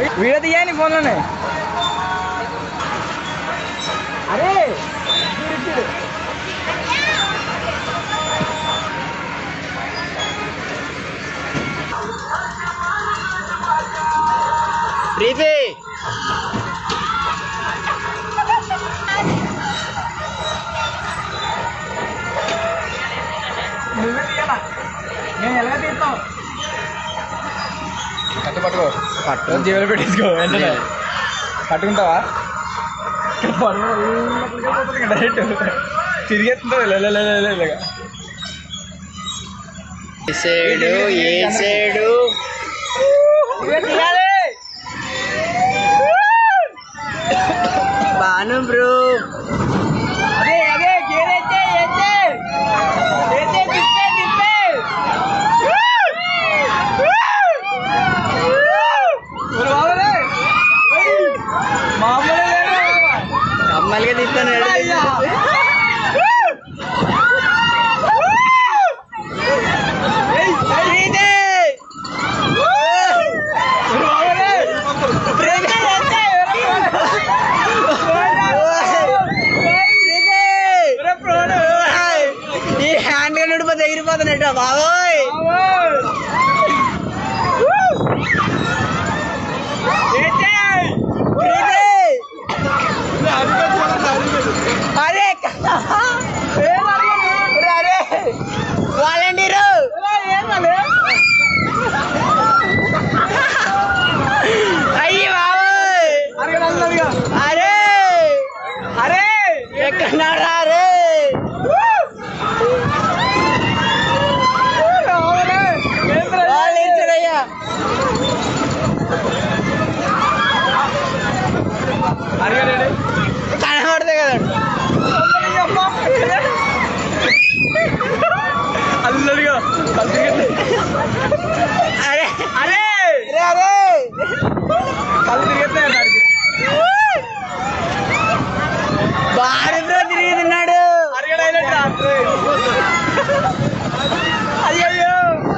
Video తీయండి ఫోన్లోనే అరే ప్రీతి నువ్వే తీయాలా నేను ఎలా తీస్తాం కట్టు పట్టుకో పట్టు జీవులు పెట్టేసుకో వెంటనే పట్టుకుంటావా డైరెక్ట్ తిరిగేస్తుంటుంది ఏసేడు ఏసేడు బాను బ్రో అదే అదే గేర్ అయితే అయితే అయితే తిప్పే తిప్పే ఒరు బాబులే. ఓయ్. మామూలుగా లేదు బాబా. అమ్మాయిలుగా తీస్తాను అయ్యా. ఏయ్, ఏయ్. ఒరు బాబులే. ప్రేమ అయితే ఒరే ప్రోడు. ఈ హ్యాండ్ గన్నుడు పోతే ఎగిరిపోతున్నట్టు బాబోయ్ బాబోయ్. ఏంటి? అరే ఏం అడిగాను? అరే వాలంటీరు ఏం అలే? అయ్యి బాబోయ్ అడిగాను, అడిగాను, అడిగాను. అరే అరే ఎక్కడున్నారా అరే రావులే. ఏంట్రా ఇది? వాలంటీరయ్యా అడిగాడు కనబడతాయి కదా అల్లడిగా అరే అరే అరే అరే కళ్ళు తిరిగేస్తాయి అన్నాడు భారత్ తిరిగి తిన్నాడు అడిగాడు అయినట్టు అయ్యయ్యో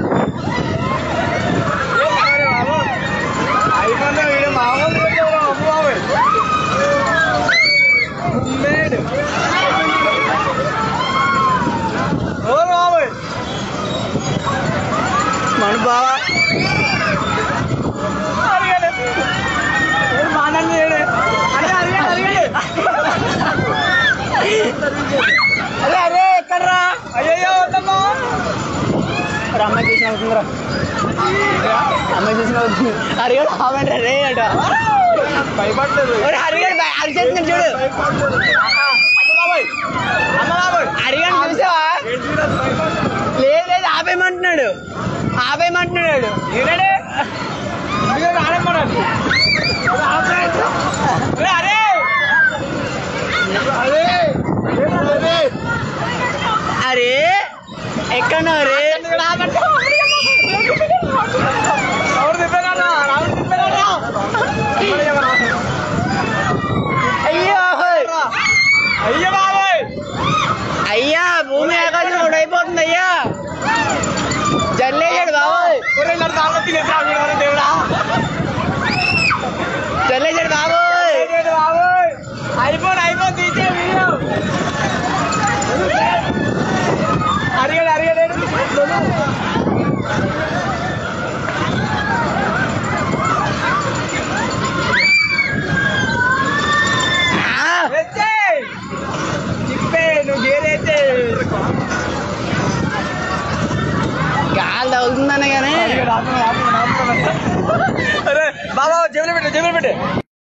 అయిపోయిందా వీడు మామూలు పెట్టావు అమ్మ బాబు ఉమ్మేడు ఓ బాబు మన బావా అడిగాడు ఏం బాగానే చేయడు అంటే అడిగాడు అడిగాడు అరే అరే ఎక్కడ్రా అయ్యయ్యో వద్దమ్మా అరే అమ్మాయి చూసిన అవుతుందిరా అమ్మాయి చూసిన అవుతుంది హరిగాడు ఆమె రే అట భయపడలేదు ఒరే హరిగాడు బయ- అరి చేస్తున్నాడు చూడు అమ్మ బాబాయ్ అమ్మ బాబాయ్ హరిగాడు చూసావా లేదు లేదు ఆపేయమంటున్నాడు ఆపేయమంటున్నాడు ఏనాడే ఇదిగో రానమ్మన్నాడు అరే అరే అరే అరే ఎక్కడున్నావు రే ఎవరు తిప్పారా రావు తిప్పారా అయ్యో అయ్య బాబాయ్ అయ్యా భూమి ఆకాశం ఒకటైపోతుంది అయ్యా జల్లేశాడు బాబోయ్ ఒరే నన్ను తాళ్ళ తినేసాడు దేవుడా జల్లేశాడు బాబోయ్ ఏంటి బాబాయ్ అయిపోయి అయిపోయి తీసే వీడియో అడిగాడు అడిగాడు ఆ! వచ్చేయ్ తిప్పే నువ్వు గేరైతే గాలి తగులుతుందనే కానీ అరే బాబా జేబులో పెట్టు జేబులో పెట్టు